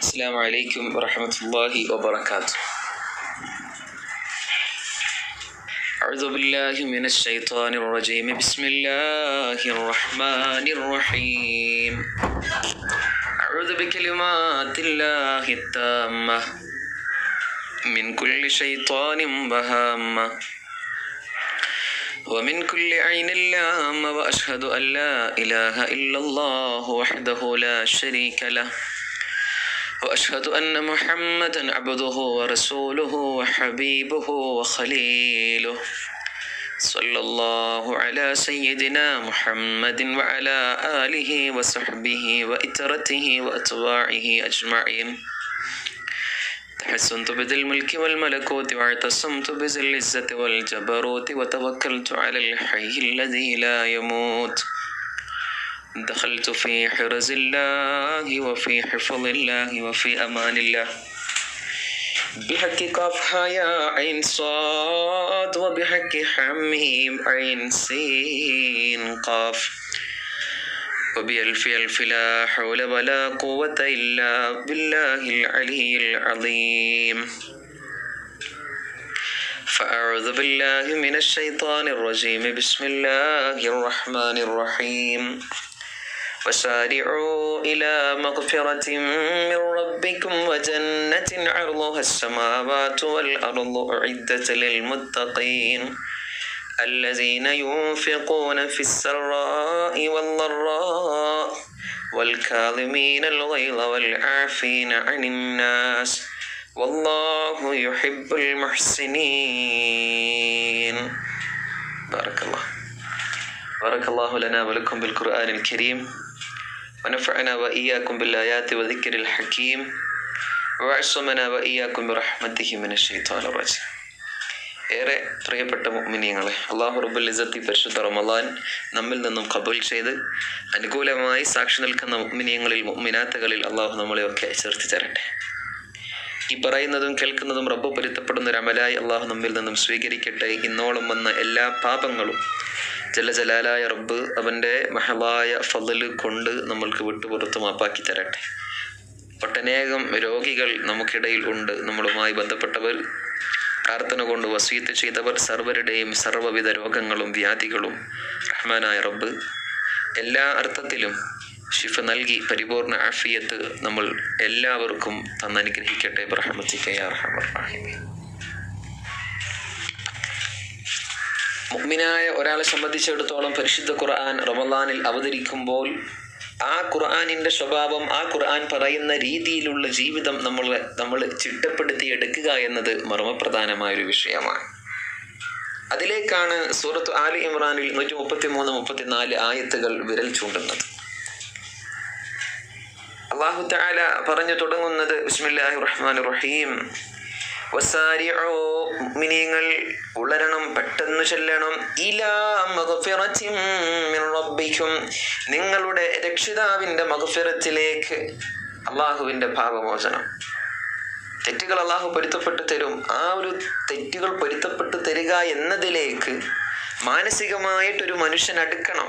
السلام عليكم ورحمة الله وبركاته أعوذ بالله من الشيطان الرجيم بسم الله الرحمن الرحيم أعوذ بكلمات الله التامة من كل شيطان وهامة ومن كل عين لامة وأشهد أن لا إله إلا الله وحده لا شريك له وأشهد أن محمدا عبده ورسوله وحبيبه وخليله صلى الله على سيدنا محمد وعلى آله وصحبه وإترته وأتباعه أجمعين تحسنت بذي الملك والملكوت واعتصمت بذي العزة والجبروت وتوكلت على الحي الذي لا يموت دخلت في حرز الله وفي حفظ الله وفي أمان الله بحق كافها يا عين صاد وبحق حميم عين سين قاف وبألف ألف لا حول ولا قوة إلا بالله العلي العظيم فأعوذ بالله من الشيطان الرجيم بسم الله الرحمن الرحيم وسارعوا إلى مغفرة من ربكم وجنة عرضها السماوات والأرض أعدت للمتقين الذين ينفقون في السراء والضراء والكاظمين الغيظ والعافين عن الناس والله يحب المحسنين بارك الله بارك الله لنا ولكم بالقرآن الكريم ونفعنا وإياكم بالآيات وذكر الحكيم وعصمنا وإياكم برحمته من الشيطان الرجيم ഏറെ പ്രിയപ്പെട്ട മുഅ്മിനീങ്ങളെ അള്ളാഹു റബ്ബുൽ ഇസത്തി പരിശുദ്ധ റമദാൻ നമ്മിൽ നിന്നും കബൂൽ ചെയ്ത് അനുകൂലമായി സാക്ഷി നിൽക്കുന്ന മുഅ്മിനീങ്ങളിൽ മുഅ്മിനാത്തുകളിൽ അള്ളാഹു നമ്മളെയൊക്കെ ചേർത്ത് തരട്ടെ ഈ പറയുന്നതും കേൾക്കുന്നതും റബ്ബ് പൊരുത്തപ്പെടുന്ന ഒരു അമലായി അള്ളാഹു നമ്മിൽ നിന്നും സ്വീകരിക്കട്ടെ ഇന്നോളം വന്ന എല്ലാ പാപങ്ങളും ജല ജലാലായ റബ്ബ് അവൻ്റെ മഹളായ ഫضല് കൊണ്ട് നമ്മൾക്ക് വിട്ടുപുറത്ത് മാപ്പാക്കി തരട്ടെ ഒട്ടനേകം രോഗികൾ നമുക്കിടയിൽ ഉണ്ട് നമ്മളുമായി ബന്ധപ്പെട്ടവർ പ്രാർത്ഥന കൊണ്ട് വസീത്ത് ചെയ്തവർ സർവരുടെയും സർവ്വവിധ രോഗങ്ങളും വ്യാധികളും റഹ്മാനായ റബ്ബ് എല്ലാ അർത്ഥത്തിലും ഷിഫ നൽകി പരിപൂർണ ആഫിയത്ത് നമ്മൾ എല്ലാവർക്കും തന്നനുഗ്രഹിക്കട്ടെ ബ്രഹ്മത്തിക്കയാർഹമർഹിമേ മുഗ്മിനായ ഒരാളെ സംബന്ധിച്ചിടത്തോളം പരിശുദ്ധ ഖുർആൻ റമദാനിൽ അവതരിക്കുമ്പോൾ ആ ഖുർആാനിന്റെ സ്വഭാവം ആ ഖുർആൻ പറയുന്ന രീതിയിലുള്ള ജീവിതം നമ്മൾ നമ്മൾ ചിട്ടപ്പെടുത്തി എടുക്കുക എന്നത് മർമ്മപ്രധാനമായ ഒരു വിഷയമാണ് അതിലേക്കാണ് സൂറത്ത് ആലി ഇമ്രാനിൽ നൂറ്റി മുപ്പത്തി മൂന്ന് മുപ്പത്തിനാല് ആയത്തുകൾ വിരൽ ചൂണ്ടുന്നത് അള്ളാഹു താല പറഞ്ഞു തുടങ്ങുന്നത് ബിസ്മില്ലാഹി റഹ്മാൻ റഹീം മിനിങ്ങൾ ഉളരണം പെട്ടെന്ന് ചെല്ലണം റബ്ബിക്കും നിങ്ങളുടെ രക്ഷിതാവിന്റെ മകഫിറത്തിലേക്ക് അള്ളാഹുവിന്റെ ഭാവമോചനം തെറ്റുകൾ അള്ളാഹു പൊരുത്തപ്പെട്ട് തരും ആ ഒരു തെറ്റുകൾ പൊരുത്തപ്പെട്ട് തരിക എന്നതിലേക്ക് മാനസികമായിട്ടൊരു മനുഷ്യൻ അടുക്കണം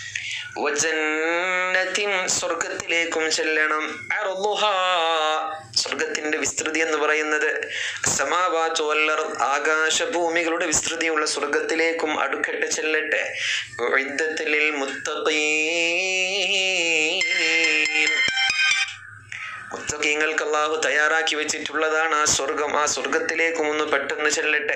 സ്വർഗത്തിലേക്കും ചെല്ലണം സ്വർഗത്തിന്റെ വിസ്തൃതി എന്ന് പറയുന്നത് സമാവാചോല്ലർ ആകാശഭൂമികളുടെ വിസ്തൃതിയുള്ള സ്വർഗത്തിലേക്കും അടുക്കട്ടെ ചെല്ലട്ടെ മുത്തക്കീങ്ങൾക്ക് അള്ളാഹു തയ്യാറാക്കി വെച്ചിട്ടുള്ളതാണ് ആ സ്വർഗം ആ സ്വർഗത്തിലേക്കും ഒന്ന് പെട്ടെന്ന് ചെല്ലട്ടെ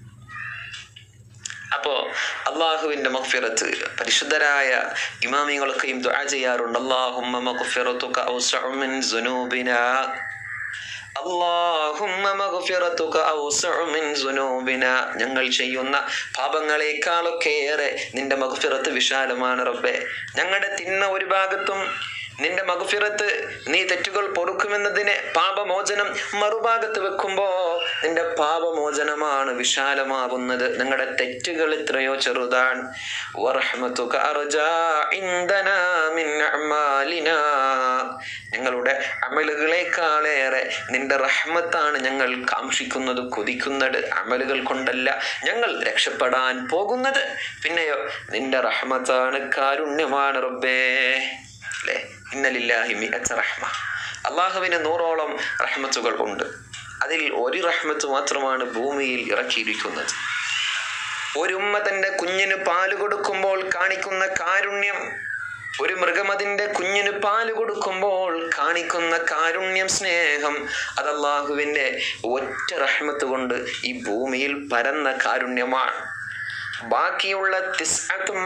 അപ്പോ അള്ളാഹുവിന്റെ മഗ്ഫിറത്ത് പരിശുദ്ധരായ ഇമാമികളൊക്കെയും ദുആ ചെയ്യാറുണ്ട് അല്ലാഹുമ്മ മഗ്ഫിറതുക ഔസഉ മിൻ സുനൂബിനാ അല്ലാഹുമ്മ മഗ്ഫിറതുക ഔസഉ മിൻ സുനൂബിനാ ഞങ്ങൾ ചെയ്യുന്ന പാപങ്ങളെക്കാളൊക്കെ ഏറെ നിന്റെ മഗ്ഫിറത്ത് വിശാലമാണ് റബ്ബേ ഞങ്ങളുടെ തിന്മ ഒരു ഭാഗത്തും നിന്റെ മഗ്ഫിറത്ത് നീ തെറ്റുകൾ പൊറുക്കുമെന്നതിനെ പാപമോചനം മറുഭാഗത്ത് വെക്കുമ്പോ നിന്റെ പാപമോചനമാണ് വിശാലമാവുന്നത് നിങ്ങളുടെ തെറ്റുകൾ എത്രയോ ചെറുതാണ് ഞങ്ങളുടെ അമലുകളെക്കാളേറെ നിന്റെ റഹ്മത്താണ് ഞങ്ങൾ കാക്ഷിക്കുന്നത് കൊതിക്കുന്നത് അമലുകൾ കൊണ്ടല്ല ഞങ്ങൾ രക്ഷപ്പെടാൻ പോകുന്നത് പിന്നെയോ നിന്റെ റഹ്മത്താണ് കാരുണ്യമാണ് റബ്ബേ അല്ലേ ഇന്നലില്ലാഹി മിഅച്ച റഹ്മ അള്ളാഹുവിന് നൂറോളം റഹ്മത്തുകൾ ഉണ്ട് അതിൽ ഒരു റഹ്മത്ത് മാത്രമാണ് ഭൂമിയിൽ ഇറക്കിയിരിക്കുന്നത് ഒരു ഉമ്മ തന്റെ കുഞ്ഞിന് പാല് കൊടുക്കുമ്പോൾ കാണിക്കുന്ന കാരുണ്യം ഒരു മൃഗം അതിന്റെ കുഞ്ഞിന് പാല് കൊടുക്കുമ്പോൾ കാണിക്കുന്ന കാരുണ്യം സ്നേഹം അത് അള്ളാഹുവിന്റെ ഒറ്റ റഹ്മത്ത് കൊണ്ട് ഈ ഭൂമിയിൽ പരന്ന കാരുണ്യമാണ് ബാക്കിയുള്ള തിസ്അത്തും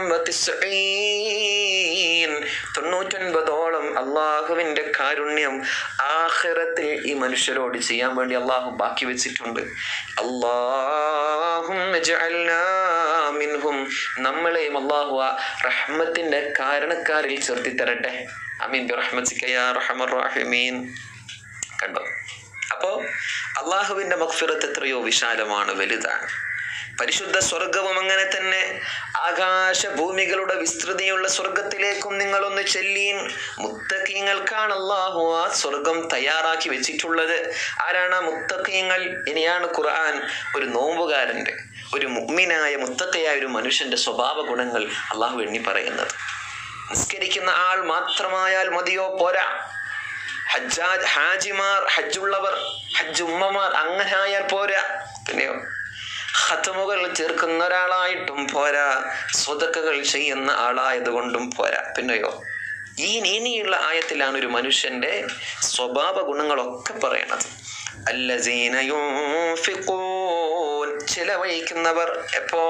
വതിസ്ഈൻ തൊണ്ണൂറ്റൊൻപതോളം അള്ളാഹുവിന്റെ കാരുണ്യം ആഖിറത്തിൽ ഈ മനുഷ്യരോട് ചെയ്യാൻ വേണ്ടി അള്ളാഹു ബാക്കി വെച്ചിട്ടുണ്ട് അള്ളാഹും മിൻഹും നമ്മളെയും അള്ളാഹു ആ റഹ്മത്തിന്റെ കാരണക്കാരിൽ ചേർത്തി തരട്ടെ അമീൻ ബിറഹ്മതിക യാ അർഹമർ റഹീമീൻ കണ്ടോ അപ്പോ അള്ളാഹുവിന്റെ മഗ്ഫിറത്ത് എത്രയോ വിശാലമാണ് വലുതാണ് പരിശുദ്ധ സ്വർഗവും അങ്ങനെ തന്നെ ആകാശ ഭൂമികളുടെ വിസ്തൃതിയുള്ള സ്വർഗത്തിലേക്കും നിങ്ങളൊന്ന് ചെല്ലീൻ മുത്തക്കീങ്ങൾക്കാണ് അള്ളാഹു ആ സ്വർഗം തയ്യാറാക്കി വെച്ചിട്ടുള്ളത് ആരാണ് ആ മുത്തക്കീങ്ങൾ ഇനിയാണ് ഖുർആൻ ഒരു നോമ്പുകാരന്റെ ഒരു മുഗ്മിനായ മുത്തക്കയായ ഒരു മനുഷ്യന്റെ സ്വഭാവ ഗുണങ്ങൾ അള്ളാഹു എണ്ണി പറയുന്നത് നിസ്കരിക്കുന്ന ആൾ മാത്രമായാൽ മതിയോ പോരാ ഹജ്ജാജ് ഹാജിമാർ ഹജ്ജുള്ളവർ ഹജ്ജ് ഉമ്മമാർ അങ്ങനെ ആയാൽ പോരാ പിന്നെയോ ഹത്തമുകൾ ചേർക്കുന്ന ഒരാളായിട്ടും പോരാ സ്വതക്കകൾ ചെയ്യുന്ന ആളായതുകൊണ്ടും പോരാ പിന്നെയോ ഈ ഇനിയുള്ള ആയത്തിലാണ് ഒരു മനുഷ്യന്റെ സ്വഭാവ ഗുണങ്ങളൊക്കെ പറയണത് അല്ലസീന യുൻഫിഖൂൻ ചിലവഴിക്കുന്നവർ എപ്പോ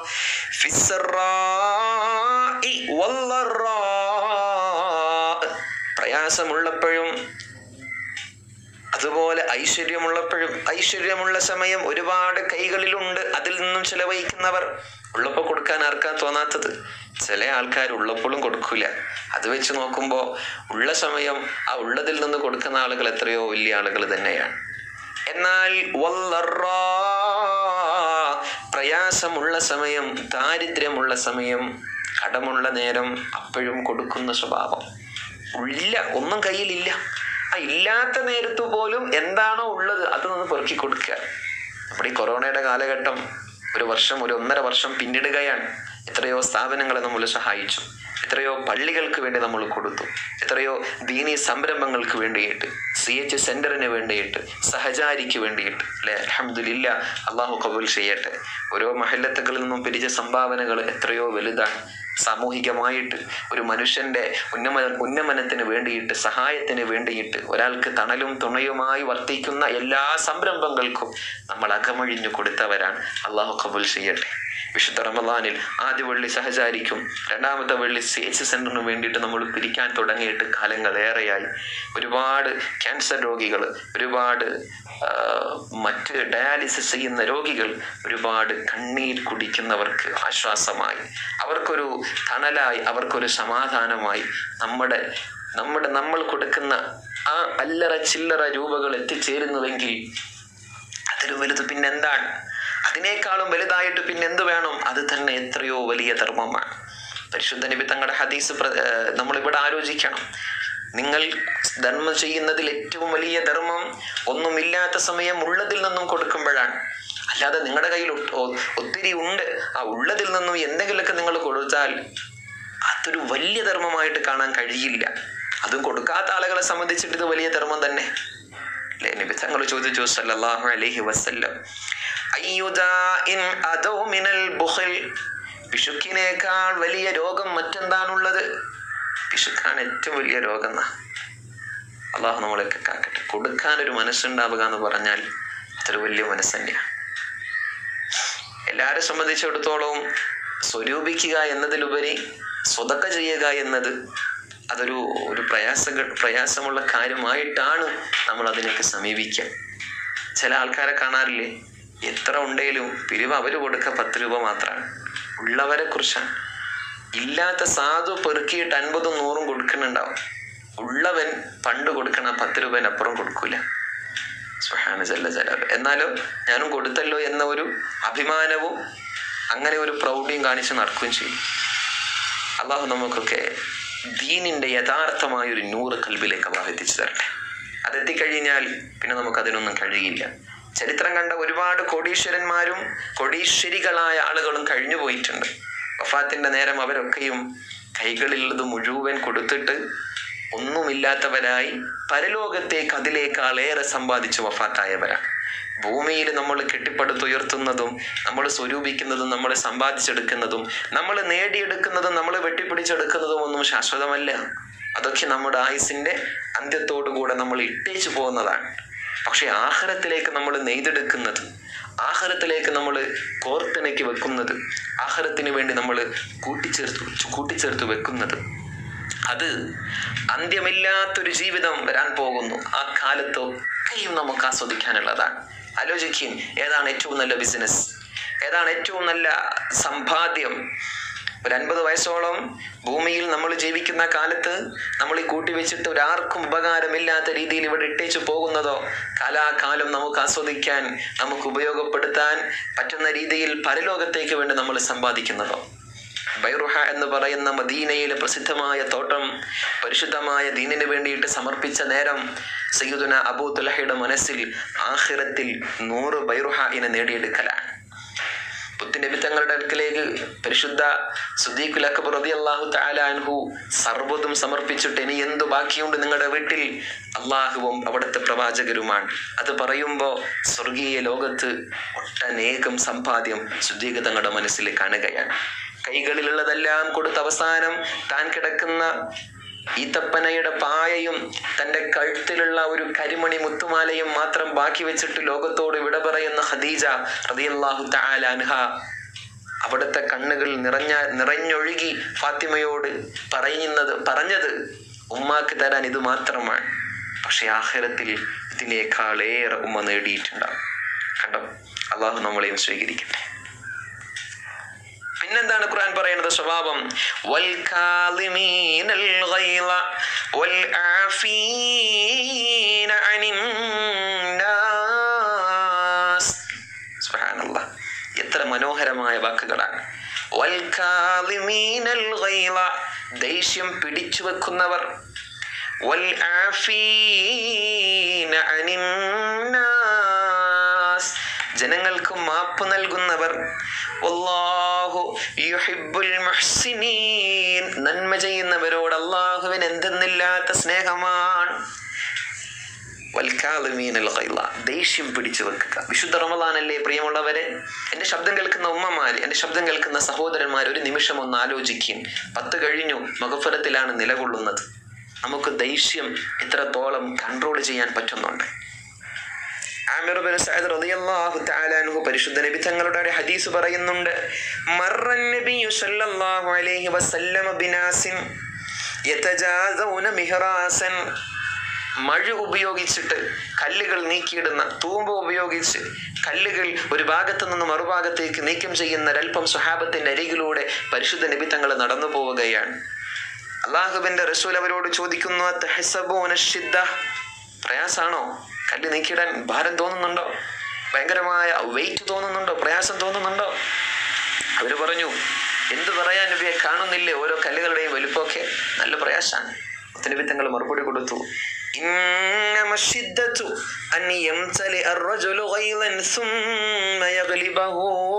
ഫിസ്സറാഇ വല്ലറാ പ്രയാസമുള്ളപ്പോഴും അതുപോലെ ഐശ്വര്യമുള്ളപ്പോഴും ഐശ്വര്യമുള്ള സമയം ഒരുപാട് കൈകളിലുണ്ട് അതിൽ നിന്നും ചിലവഴിക്കുന്നവർ ഉള്ളപ്പോൾ കൊടുക്കാൻ ആർക്കാ തോന്നാത്തത് ചില ആൾക്കാർ ഉള്ളപ്പോഴും കൊടുക്കൂല അത് വെച്ച് നോക്കുമ്പോൾ ഉള്ള സമയം ആ ഉള്ളതിൽ നിന്ന് കൊടുക്കുന്ന ആളുകൾ എത്രയോ വലിയ ആളുകൾ തന്നെയാണ് എന്നാൽ വല്ലറാ പ്രയാസമുള്ള സമയം ദാരിദ്ര്യമുള്ള സമയം കടമുള്ള നേരം അപ്പോഴും കൊടുക്കുന്ന സ്വഭാവം ഇല്ല ഒന്നും കയ്യിലില്ല ആ ഇല്ലാത്ത നേരത്ത് പോലും എന്താണോ ഉള്ളത് അത് നിന്ന് പെറുക്കി കൊടുക്കുക നമ്മുടെ ഈ കൊറോണയുടെ കാലഘട്ടം ഒരു വർഷം ഒരു ഒന്നര വർഷം പിന്നിടുകയാണ് എത്രയോ സ്ഥാപനങ്ങളെ നമ്മൾ സഹായിച്ചു എത്രയോ പള്ളികൾക്ക് വേണ്ടി നമ്മൾ കൊടുത്തു എത്രയോ ദീനീ സംരംഭങ്ങൾക്ക് വേണ്ടിയിട്ട് സി എച്ച് സെന്ററിന് വേണ്ടിയിട്ട് സഹചാരിക്ക് വേണ്ടിയിട്ട് അല്ലെ അലഹമില്ല അള്ളാഹു കബൂൽ ചെയ്യട്ടെ ഓരോ മഹല്ലത്തുകളിൽ നിന്നും പിരിച്ച സംഭാവനകൾ എത്രയോ വലുതാണ് സാമൂഹികമായിട്ട് ഒരു മനുഷ്യന്റെ ഉന്നമന ഉന്നമനത്തിന് വേണ്ടിയിട്ട് സഹായത്തിന് വേണ്ടിയിട്ട് ഒരാൾക്ക് തണലും തുണയുമായി വർത്തിക്കുന്ന എല്ലാ സംരംഭങ്ങൾക്കും നമ്മൾ അകമഴിഞ്ഞു കൊടുത്തവരാണ് അള്ളാഹു കബൂൽ ചെയ്യട്ടെ വിശുദ്ധ റമദാനിൽ ആദ്യ വെള്ളി സഹചാരിക്കും രണ്ടാമത്തെ വെള്ളി സി എച്ച് സെന്ററിന് വേണ്ടിയിട്ട് നമ്മൾ പിരിക്കാൻ തുടങ്ങിയിട്ട് കാലങ്ങളേറെയായി ഒരുപാട് ക്യാൻസർ രോഗികൾ ഒരുപാട് ആ, മറ്റ് ഡയാലിസിസ് ചെയ്യുന്ന രോഗികൾ ഒരുപാട് കണ്ണീർ കുടിക്കുന്നവർക്ക് ആശ്വാസമായി അവർക്കൊരു തണലായി അവർക്കൊരു സമാധാനമായി നമ്മുടെ നമ്മുടെ നമ്മൾ കൊടുക്കുന്ന ആ അല്ലറ ചില്ലറ രൂപകൾ എത്തിച്ചേരുന്നുവെങ്കിൽ അതിൽ വലുത് പിന്നെന്താണ് അതിനേക്കാളും വലുതായിട്ട് പിന്നെന്ത് വേണം അത് തന്നെ എത്രയോ വലിയ ധർമ്മമാണ് പരിശുദ്ധ നബി തങ്ങളുടെ ഹദീസ് പ്ര- ഏർ നമ്മളിവിടെ ആലോചിക്കണം നിങ്ങൾ ധർമ്മം ചെയ്യുന്നതിൽ ഏറ്റവും വലിയ ധർമ്മം ഒന്നുമില്ലാത്ത സമയം ഉള്ളതിൽ നിന്നും കൊടുക്കുമ്പോഴാണ് അല്ലാതെ നിങ്ങളുടെ കയ്യിൽ ഒട്ട്- ഒ- ഒത്തിരി ഉണ്ട് ആ ഉള്ളതിൽ നിന്നും എന്തെങ്കിലുമൊക്കെ നിങ്ങൾ കൊടുത്താൽ അതൊരു വലിയ ധർമ്മമായിട്ട് കാണാൻ കഴിയില്ല അതും കൊടുക്കാത്ത ആളുകളെ സംബന്ധിച്ചിട്ട് ഇത് വലിയ ധർമ്മം തന്നെ അല്ലേ നബി തങ്ങൾ ചോദിച്ചു സല്ലല്ലാഹു അലൈഹി വസല്ലം അയ്യുദാഇൻ അദൗ മിനൽ ബുഖൽ പിശുക്കിനേക്കാൾ വലിയ രോഗം മറ്റെന്താണുള്ളത് പിശുക്കാണ് ഏറ്റവും വലിയ രോഗം എന്നാ അള്ളാഹു നമ്മളെയൊക്കെ കാക്കട്ടെ കൊടുക്കാൻ ഒരു മനസ്സുണ്ടാവുക എന്ന് പറഞ്ഞാൽ അതൊരു വലിയ മനസ്സ് തന്നെയാണ് എല്ലാവരെ സംബന്ധിച്ചിടത്തോളം സ്വരൂപിക്കുക എന്നതിലുപരി സ്വതക്ക ചെയ്യുക എന്നത് അതൊരു ഒരു പ്രയാസ പ്രയാസമുള്ള കാര്യമായിട്ടാണ് നമ്മൾ അതിനൊക്കെ സമീപിക്കുക ചില ആൾക്കാരെ കാണാറില്ലേ എത്ര ഉണ്ടെങ്കിലും പിരിവ് അവര് കൊടുക്കുക പത്ത് രൂപ മാത്രമാണ് ഉള്ളവരെ കുറിച്ചാണ് ഇല്ലാത്ത സാധു പെറുക്കിയിട്ട് അൻപതും നൂറും കൊടുക്കുന്നുണ്ടാവും ഉള്ളവൻ പണ്ട് കൊടുക്കണ പത്ത് രൂപേൻ്റെ അപ്പുറം കൊടുക്കൂല സുബ്ഹാന ജല്ല ജലാലു എന്നാലും ഞാനും കൊടുത്തല്ലോ എന്ന ഒരു അഭിമാനവും അങ്ങനെ ഒരു പ്രൗഢിയും കാണിച്ച് നടക്കുകയും ചെയ്യും അള്ളാഹു നമുക്കൊക്കെ ദീനിന്റെ യഥാർത്ഥമായ ഒരു നൂറ് കൽബിലേക്ക് അള്ളാഹു എത്തിച്ചു തരട്ടെ അതെത്തിക്കഴിഞ്ഞാൽ പിന്നെ നമുക്ക് അതിനൊന്നും കഴിയില്ല ചരിത്രം കണ്ട ഒരുപാട് കോടീശ്വരന്മാരും കോടീശ്വരികളായ ആളുകളും കഴിഞ്ഞു പോയിട്ടുണ്ട് വഫാത്തിന്റെ നേരം അവരൊക്കെയും കൈകളിലുള്ളത് മുഴുവൻ കൊടുത്തിട്ട് ഒന്നുമില്ലാത്തവരായി പരലോകത്തേക്ക് അതിലേക്കാളേറെ സമ്പാദിച്ചു വഫാത്തായവരാണ് ഭൂമിയിൽ നമ്മൾ കെട്ടിപ്പടുത്തുയർത്തുന്നതും നമ്മൾ സ്വരൂപിക്കുന്നതും നമ്മൾ സമ്പാദിച്ചെടുക്കുന്നതും നമ്മൾ നേടിയെടുക്കുന്നതും നമ്മൾ വെട്ടിപ്പിടിച്ചെടുക്കുന്നതും ഒന്നും ശാശ്വതമല്ല അതൊക്കെ നമ്മുടെ ആയുസിന്റെ അന്ത്യത്തോടുകൂടെ നമ്മൾ ഇട്ടേച്ചു പോകുന്നതാണ് പക്ഷെ ആഹാരത്തിലേക്ക് നമ്മൾ നെയ്തെടുക്കുന്നത് ആഹാരത്തിലേക്ക് നമ്മൾ കോർത്തിണക്കി വെക്കുന്നത് ആഹാരത്തിന് വേണ്ടി നമ്മൾ കൂട്ടിച്ചേർത്തു കൂട്ടിച്ചേർത്ത് വെക്കുന്നത് അത് അന്ത്യമില്ലാത്തൊരു ജീവിതം വരാൻ പോകുന്നു ആ കാലത്തൊക്കെയും നമുക്ക് ആസ്വദിക്കാനുള്ളതാണ് ആലോചിക്കും ഏതാണ് ഏറ്റവും നല്ല ബിസിനസ് ഏതാണ് ഏറ്റവും നല്ല സമ്പാദ്യം ഒരു അൻപത് വയസ്സോളം ഭൂമിയിൽ നമ്മൾ ജീവിക്കുന്ന കാലത്ത് നമ്മൾ ഈ കൂട്ടി വെച്ചിട്ട് ഒരാർക്കും ഉപകാരമില്ലാത്ത രീതിയിൽ ഇവിടെ ഇട്ടേച്ചു പോകുന്നതോ കാലാകാലം നമുക്ക് ആസ്വദിക്കാൻ നമുക്ക് ഉപയോഗപ്പെടുത്താൻ പറ്റുന്ന രീതിയിൽ പരലോകത്തേക്ക് വേണ്ടി നമ്മൾ സമ്പാദിക്കുന്നതോ ബൈറുഹ എന്ന് പറയുന്ന മദീനയിലെ പ്രസിദ്ധമായ തോട്ടം പരിശുദ്ധമായ ദീനിന് വേണ്ടിയിട്ട് സമർപ്പിച്ച നേരം സയ്യുദുന അബൂ തുലഹയുടെ മനസ്സിൽ ആഹിറത്തിൽ നൂറ് ബൈറുഹ ഇനെ നേടിയെടുക്കലാണ് പുത്തുനബി തങ്ങളുടെ അടുക്കലേക്ക് പരിശുദ്ധ സുദ്ദീഖുൽ അക്ബർ റളിയല്ലാഹു തആല അൻഹു സർവ്വതും സമർപ്പിച്ചിട്ട് ഇനി എന്തു ബാക്കിയുണ്ട് നിങ്ങളുടെ വീട്ടിൽ അള്ളാഹുവും അവിടുത്തെ പ്രവാചകരുമാണ് അത് പറയുമ്പോൾ സ്വർഗീയ ലോകത്ത് ഒട്ടനേകം സമ്പാദ്യം സുദ്ദീഖ് തങ്ങളുടെ മനസ്സിൽ കാണുകയാണ് കൈകളിലുള്ളതെല്ലാം കൊടുത്ത് അവസാനം താൻ കിടക്കുന്ന ഈത്തപ്പനയുടെ പായയും തന്റെ കഴുത്തിലുള്ള ഒരു കരിമണി മുത്തുമാലയും മാത്രം ബാക്കി വെച്ചിട്ട് ലോകത്തോട് വിട പറയുന്ന ഖദീജ റളിയല്ലാഹു തആല അൻഹ അവിടുത്തെ കണ്ണുകൾ നിറഞ്ഞ നിറഞ്ഞൊഴുകി ഫാത്തിമയോട് പറയുന്നത് പറഞ്ഞത് ഉമ്മാക്ക് തരാൻ ഇത് മാത്രമാണ് പക്ഷെ ആഖിറത്തിൽ ഇതിനേക്കാളേറെ ഉമ്മ നേടിയിട്ടുണ്ടാവും കണ്ടോ അള്ളാഹു നമ്മളെയും സ്വീകരിക്കട്ടെ പിന്നെന്താണ് ഖുർആൻ പറയുന്നത് സ്വഭാവം വൽ കാളിമീനൽ ഗൈള വൽ ആഫീന അനിൻ നാസ് സുബ്ഹാനല്ലാഹ് എത്ര മനോഹരമായ വാക്കുകളാണ് വൽ കാളിമീനൽ ഗൈള ദേഷ്യം പിടിച്ചു വെക്കുന്നവർ വൽ ആഫീന അനിൻ നാസ് ജനങ്ങൾക്ക് മാപ്പ് നൽകുന്നവർ വല്ലാഹു യുഹിബ്ബുൽ മുഹ്സിനീൻ നന്മ ചെയ്യുന്നവരോട് അള്ളാഹുവിന് എന്തെന്നില്ലാത്ത സ്നേഹമാണ് വൽക്കാലുമീനൽ ഗൈള ദേഷ്യം പിടിച്ചു വെക്കുക വിശുദ്ധ റമദാനല്ലേ പ്രിയമുള്ളവരെ എൻ്റെ ശബ്ദം കേൾക്കുന്ന ഉമ്മമാര് എൻ്റെ ശബ്ദം കേൾക്കുന്ന സഹോദരന്മാർ ഒരു നിമിഷം ഒന്ന് ആലോചിക്കും പത്ത് കഴിഞ്ഞു മകഫരത്തിലാണ് നിലകൊള്ളുന്നത് നമുക്ക് ദേഷ്യം ഇത്രത്തോളം കൺട്രോൾ ചെയ്യാൻ പറ്റുന്നുണ്ട് ആമിർ ബിൻ സഅദ് റളിയല്ലാഹു തആല അൻഹു പരിശുദ്ധ നബി തങ്ങളുടെ ഒരു ഹദീസ് പറയുന്നുണ്ട് മർറൻ നബിയു സല്ലല്ലാഹു അലൈഹി വസല്ലമ ബിനാസിൻ യതജാസൗന മിഹ്റാസൻ മഴ ഉപയോഗിച്ചിട്ട് കല്ലുകൾ നീക്കിയിടുന്ന തൂമ്പ ഉപയോഗിച്ച് കല്ലുകൾ ഒരു ഭാഗത്തു നിന്ന് മറുഭാഗത്തേക്ക് നീക്കം ചെയ്യുന്ന ഒരൽപ്പം സ്വഹാബത്തിന്റെ അരികിലൂടെ പരിശുദ്ധ നബി തങ്ങൾ നടന്നു പോവുകയാണ് അള്ളാഹുബിന്റെ റസൂൽ അവരോട് ചോദിക്കുന്നു "അത്തഹ്സബൂന ഷിദ്ദ?" പ്രയാസാണോ കല്ല് നീക്കിയിടാൻ ഭാരം തോന്നുന്നുണ്ടോ ഭയങ്കരമായ വെയിറ്റ് തോന്നുന്നുണ്ടോ പ്രയാസം തോന്നുന്നുണ്ടോ അവര് പറഞ്ഞു എന്ത് പറയാൻ നബിയെ കാണുന്നില്ലേ ഓരോ കല്ലുകളുടെയും വലുപ്പമൊക്കെ നല്ല പ്രയാസാണ് നബി തങ്ങൾ മറുപടി കൊടുത്തു إنما الشدة أن يمتلئ الرجل غيظا ثم يغلبه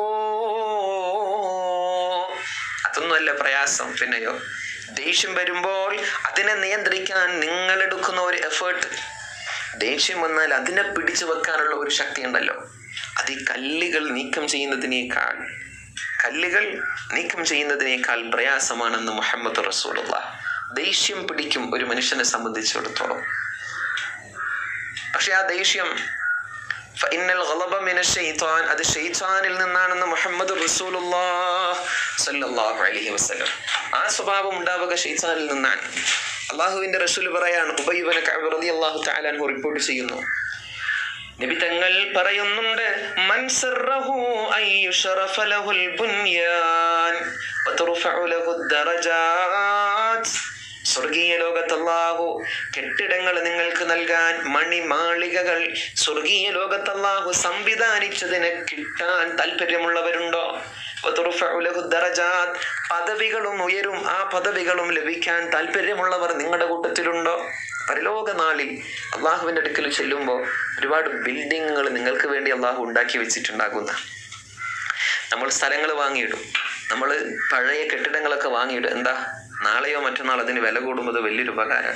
അതൊന്നുമല്ല പ്രയാസം പിന്നെയോ ദേഷ്യം വരുമ്പോൾ അതിനെ നിയന്ത്രിക്കാൻ നിങ്ങൾ എടുക്കുന്ന ഒരു എഫേർട്ട് ദേഷ്യം വന്നാൽ അതിനെ പിടിച്ചു വെക്കാനുള്ള ഒരു ശക്തി ഉണ്ടല്ലോ അത് ഈ കല്ലുകൾ നീക്കം ചെയ്യുന്നതിനേക്കാൾ കല്ലുകൾ നീക്കം ചെയ്യുന്നതിനേക്കാൾ പ്രയാസമാണെന്ന് മുഹമ്മദ് റസൂലുള്ള ദേഷ്യം പിടിക്കും ഒരു മനുഷ്യനെ സംബന്ധിച്ചിടത്തോളം പക്ഷെ ആ ദേഷ്യം ഫഇന്നൽ ഗളബ മിന ശൈത്താൻ അത് ഷെയ്ത്താനിൽ നിന്നാണെന്ന് മുഹമ്മദ് റസൂലുള്ളാഹ് സല്ലല്ലാഹു അലൈഹി വസല്ലം ആ സ്വഭാവം ഉണ്ടാവുക ഷെയ്ത്താനിൽ നിന്നാണ് അള്ളാഹുവിന്റെ റസൂൽ പറയാണ് ഉബൈബന കഅബ് റളിയല്ലാഹു തആല അൻഹു റിപ്പോർട്ട് ചെയ്യുന്നു നബി തങ്ങൾ പറയുന്നുണ്ട് മൻ സറഹു അൻ യുശറഫ ലഹുൽ ബുൻയാൻ വതുർഫഉ ലഹു ദറജാത്ത് സ്വർഗീയ ലോകത്ത് അല്ലാഹു കെട്ടിടങ്ങൾ നിങ്ങൾക്ക് നൽകാൻ മണിമാളികകൾ സ്വർഗീയ ലോകത്ത് അല്ലാഹു സംവിധാനിച്ചതിന് കിട്ടാൻ താല്പര്യമുള്ളവരുണ്ടോ വതുർഫഉ ലഹു ദറജാത്ത് പദവികളും ഉയരും ആ പദവികളും ലഭിക്കാൻ താല്പര്യമുള്ളവർ നിങ്ങളുടെ കൂട്ടത്തിലുണ്ടോ പരലോക നാളിൽ അള്ളാഹുവിൻ്റെ അടുക്കൽ ചെല്ലുമ്പോൾ ഒരുപാട് ബിൽഡിങ്ങുകൾ നിങ്ങൾക്ക് വേണ്ടി അള്ളാഹു ഉണ്ടാക്കി വെച്ചിട്ടുണ്ടാകുന്ന നമ്മൾ സ്ഥലങ്ങൾ വാങ്ങിയിടും നമ്മൾ പഴയ കെട്ടിടങ്ങളൊക്കെ വാങ്ങിയിടും എന്താ നാളെയോ മറ്റന്നാൾ അതിന് വില കൂടുമ്പോൾ അത് വലിയൊരു ഉപകാരമാണ്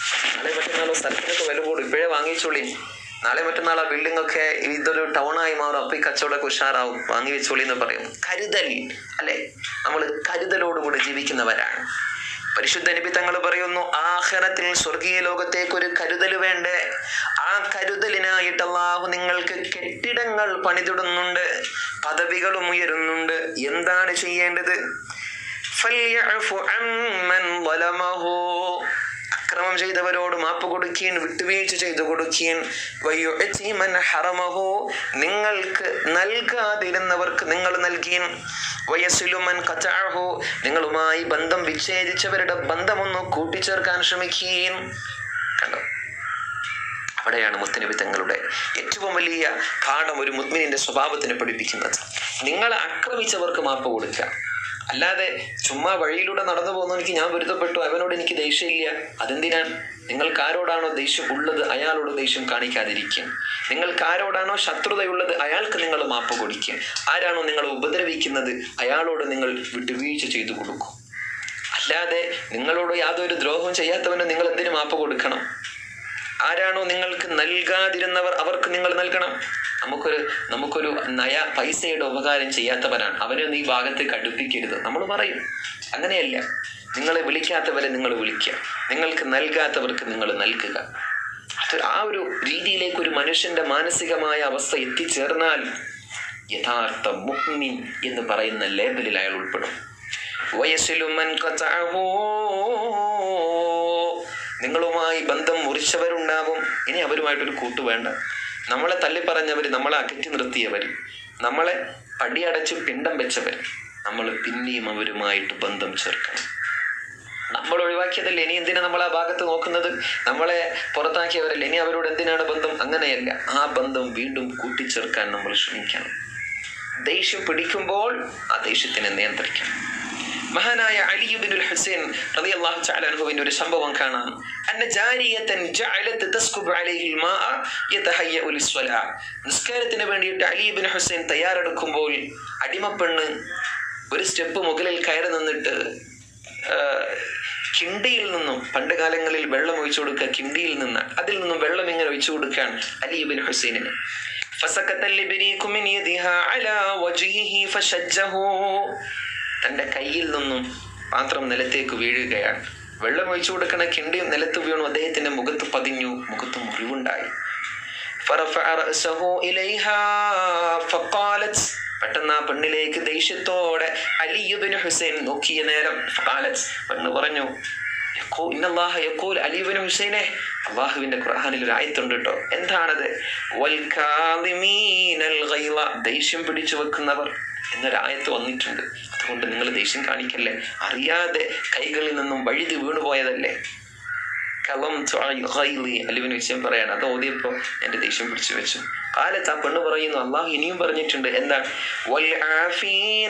നാളെ മറ്റന്നാളോ സ്ഥലത്തിനൊക്കെ വില കൂടും ഇപ്പോഴേ വാങ്ങിച്ചോളി നാളെ മറ്റന്നാൾ ആ ബിൽഡിംഗ് ഒക്കെ ഇതൊരു ടൗണായി മാറും അപ്പൊ ഈ കച്ചവടമൊക്കെ ഉഷാറാവും വാങ്ങി വെച്ചോളി എന്ന് പറയും കരുതൽ അല്ലെ നമ്മൾ കരുതലോടുകൂടി ജീവിക്കുന്നവരാണ് പരിശുദ്ധ നബി തങ്ങൾ പറയുന്നു ആഖിറത്തിൽ സ്വർഗീയ ലോകത്തേക്ക് ഒരു കരുതൽ വേണ്ടേ ആ കരുതലിനായിട്ട് അള്ളാഹു നിങ്ങൾക്ക് കെട്ടിടങ്ങൾ പണിതിടുന്നുണ്ട് പദവികളും ഉയരുന്നുണ്ട് എന്താണ് ചെയ്യേണ്ടത് ഫല്യഅഫു അമ്മൻ ളലമഹു. അക്രമം ചെയ്തവരോട് മാപ്പ് കൊടുക്കുകയും വിട്ടുവീഴ്ച ചെയ്തു കൊടുക്കുകയും വയുഅതി മൻ ഹറമഹു. നിങ്ങൾക്ക് നൽകാതിരുന്നവർക്ക് നിങ്ങൾ നൽകിയും വയസ്സിലുമൻ കച്ചഅഹു. നിങ്ങളുമായി ബന്ധം വിച്ഛേദിച്ചവരുടെ ബന്ധമൊന്ന് കൂട്ടിച്ചേർക്കാൻ ശ്രമിക്കുകയും കണ്ടോ അവിടെയാണ് മുത്തനബി തങ്ങളുടെ ഏറ്റവും വലിയ പാഠം ഒരു മുത്മിനിന്റെ സ്വഭാവത്തിന് പഠിപ്പിക്കുന്നത് നിങ്ങളെ ആക്രമിച്ചവർക്ക് മാപ്പ് കൊടുക്കുക അല്ലാതെ ചുമ്മാ വഴിയിലൂടെ നടന്നു പോകുന്നവനിക്ക് ഞാൻ പൊരുത്തപ്പെട്ടു അവനോട് എനിക്ക് ദേഷ്യമില്ല അതെന്തിനാണ് നിങ്ങൾക്ക് ആരോടാണോ ദേഷ്യം ഉള്ളത് അയാളോട് ദേഷ്യം കാണിക്കാതിരിക്കുക നിങ്ങൾക്ക് ആരോടാണോ ശത്രുതയുള്ളത് അയാൾക്ക് നിങ്ങൾ മാപ്പ് കൊടുക്കുക ആരാണോ നിങ്ങളെ ഉപദ്രവിക്കുന്നത് അയാളോട് നിങ്ങൾ വിട്ടുവീഴ്ച ചെയ്തു കൊടുക്കും അല്ലാതെ നിങ്ങളോട് യാതൊരു ദ്രോഹവും ചെയ്യാത്തവന് നിങ്ങൾ എന്തിനു മാപ്പ് കൊടുക്കണം ആരാണോ നിങ്ങൾക്ക് നൽകാതിരുന്നവർ അവർക്ക് നിങ്ങൾ നൽകണം നമുക്കൊരു നമുക്കൊരു നയ പൈസയുടെ ഉപകാരം ചെയ്യാത്തവരാണ് അവനെ നീ ഭാഗത്തേക്ക് അടുപ്പിക്കരുത് നമ്മൾ പറയും അങ്ങനെയല്ല നിങ്ങളെ വിളിക്കാത്തവരെ നിങ്ങൾ വിളിക്കുക നിങ്ങൾക്ക് നൽകാത്തവർക്ക് നിങ്ങൾ നൽകുക അത് ആ ഒരു രീതിയിലേക്ക് ഒരു മനുഷ്യന്റെ മാനസികമായ അവസ്ഥ എത്തിച്ചേർന്നാൽ യഥാർത്ഥ മുഹ്മിൻ എന്ന് പറയുന്ന ലേബലിൽ അയാൾ ഉൾപ്പെടും വയസ്സിലുമൻ നിങ്ങളുമായി ബന്ധം മുറിച്ചവരുണ്ടാവും ഇനി അവരുമായിട്ടൊരു കൂട്ട് വേണ്ട നമ്മളെ തള്ളിപ്പറഞ്ഞവർ നമ്മളെ അകറ്റി നിർത്തിയവർ നമ്മളെ പടിയടച്ച് പിണ്ടം വെച്ചവർ നമ്മൾ പിന്നെയും അവരുമായിട്ട് ബന്ധം ചേർക്കണം നമ്മൾ ഒഴിവാക്കിയതല്ല ഇനി എന്തിനാ നമ്മൾ ആ ഭാഗത്ത് നോക്കുന്നത് നമ്മളെ പുറത്താക്കിയവരല്ല ഇനി അവരോട് എന്തിനാണ് ബന്ധം അങ്ങനെയല്ല ആ ബന്ധം വീണ്ടും കൂട്ടിച്ചേർക്കാൻ നമ്മൾ ശ്രമിക്കണം ദേഷ്യം പിടിക്കുമ്പോൾ ആ ദേഷ്യത്തിനെ നിയന്ത്രിക്കണം മഹാനായ അലിയുബിനുൽ ഹുസൈൻ റളിയല്ലാഹു തആല അൻഹുവിന്റെ ഒരു സംഭവം കാണാം അന്ന ജാരിയതൻ ജഅലത് തസ്കുബു അലൈഹിൽ മാഅ യതഹയ്യഉ ലിസ്വലാ നിസ്കാരത്തിന് വേണ്ടിയിട്ട് അലിയുബിൻ ഹുസൈൻ തയ്യാറെടുക്കുമ്പോൾ അടിമപ്പെണ്ണ് ഒരു സ്റ്റെപ്പ് മുകളിൽ കയറി നിന്നിട്ട് ആ, കിണ്ടിയിൽ നിന്നും പണ്ട് കാലങ്ങളിൽ വെള്ളം ഒഴിച്ചു കൊടുക്കുക കിണ്ടിയിൽ നിന്ന് അതിൽ നിന്നും വെള്ളം ഇങ്ങനെ ഒഴിച്ചു കൊടുക്കാൻ അലിയുബിൻ ഹുസൈനിന് فسكت الإبريق من يدها على وجهه فشجه തന്റെ കയ്യിൽ നിന്നും പാത്രം നിലത്തേക്ക് വീഴുകയാണ് വെള്ളം ഒഴിച്ചു കൊടുക്കണ കിണ്ടി നിലത്ത് വീണു അദ്ദേഹത്തിന്റെ മുഖത്ത് പതിഞ്ഞു മുഖത്ത് മുറിവുണ്ടായി فرفع رأسه إليها فقالت പെട്ടെന്ന് ആ പെണ്ണിലേക്ക് ദേഷ്യത്തോടെ അലിയുബിന് ഹുസൈൻ നോക്കിയ നേരം ഫഖാലത്ത് പെണ്ണ് പറഞ്ഞു യഖൂ- ഇന്നല്ലാഹ യഖൂൽ അലിയുബിന് ഹുസൈനെ അള്ളാഹുവിന്റെ ഖുർആനിൽ ഒരു ആയത്തുണ്ട് കേട്ടോ എന്താണത് വൽ കാളിമീനൽ ഗൈള ദേഷ്യം പിടിച്ചു വെക്കുന്നവർ എന്നൊരായത്ത് വന്നിട്ടുണ്ട് അതുകൊണ്ട് നിങ്ങൾ ദേഷ്യം കാണിക്കല്ലേ അറിയാതെ കൈകളിൽ നിന്നും വഴുതി വീണുപോയതല്ലേ കളം അലിവിന് വിഷയം പറയാണ് അത് ഓതിയപ്പോ എന്റെ ദേഷ്യം പിടിച്ചു വെച്ചു കാലത്ത് ആ പെണ്ണ് പറയുന്നു അള്ളാഹു ഇനിയും പറഞ്ഞിട്ടുണ്ട് എന്താണ് വൽ ആഫീന